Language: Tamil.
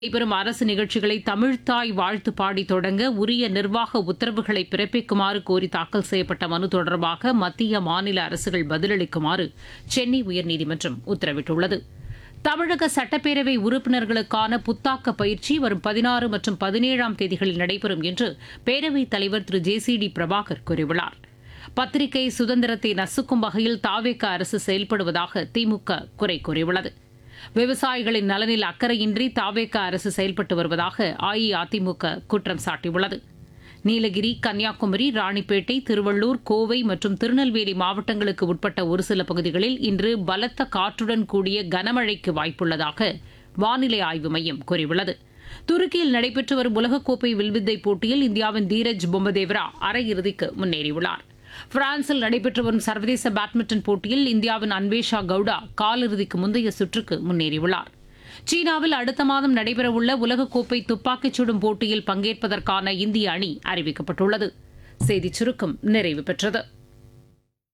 நடைபெறும் அரசு நிகழ்ச்சிகளை தமிழ்த்தாய் வாழ்த்து பாடி தொடங்க உரிய நிர்வாக உத்தரவுகளை பிறப்பிக்குமாறு கோரி தாக்கல் செய்யப்பட்ட மனு தொடர்பாக மத்திய மாநில அரசுகள் பதிலளிக்குமாறு சென்னை உயர்நீதிமன்றம் உத்தரவிட்டுள்ளது தமிழக சட்டப்பேரவை உறுப்பினர்களுக்கான புத்தாக்க பயிற்சி வரும் பதினாறு மற்றும் பதினேழாம் தேதிகளில் நடைபெறும் என்று பேரவைத் தலைவர் திரு ஜே சி டி பிரபாகர் கூறியுள்ளார் பத்திரிகை சுதந்திரத்தை நசுக்கும் வகையில் தாவேக அரசு செயல்படுவதாக திமுக குறை கூறியுள்ளது விவசாயிகளின் நலனில் அக்கறையின்றி தாவேக அரசு செயல்பட்டு வருவதாக அஇஅதிமுக குற்றம் சாட்டியுள்ளது நீலகிரி கன்னியாகுமரி ராணிப்பேட்டை திருவள்ளூர் கோவை மற்றும் திருநெல்வேலி மாவட்டங்களுக்கு உட்பட்ட ஒரு சில பகுதிகளில் இன்று பலத்த காற்றுடன் கூடிய கனமழைக்கு வாய்ப்புள்ளதாக வானிலை ஆய்வு மையம் கூறியுள்ளது துருக்கியில் நடைபெற்று வரும் உலகக்கோப்பை வில்வித்தை போட்டியில் இந்தியாவின் தீரஜ் பொம்மதேவரா அரையிறுதிக்கு முன்னேறியுள்ளார் பிரான்சில் நடைபெற்று வரும் சர்வதேச பேட்மிண்டன் போட்டியில் இந்தியாவின் அன்வேஷா கவுடா காலிறுதிக்கு முந்தைய சுற்றுக்கு முன்னேறியுள்ளார் சீனாவில் அடுத்த மாதம் நடைபெறவுள்ள உலகக்கோப்பை துப்பாக்கிச் சுடும் போட்டியில் பங்கேற்பதற்கான இந்திய அணி அறிவிக்கப்பட்டுள்ளது செய்திச் சுருக்கம் நிறைவு பெற்றது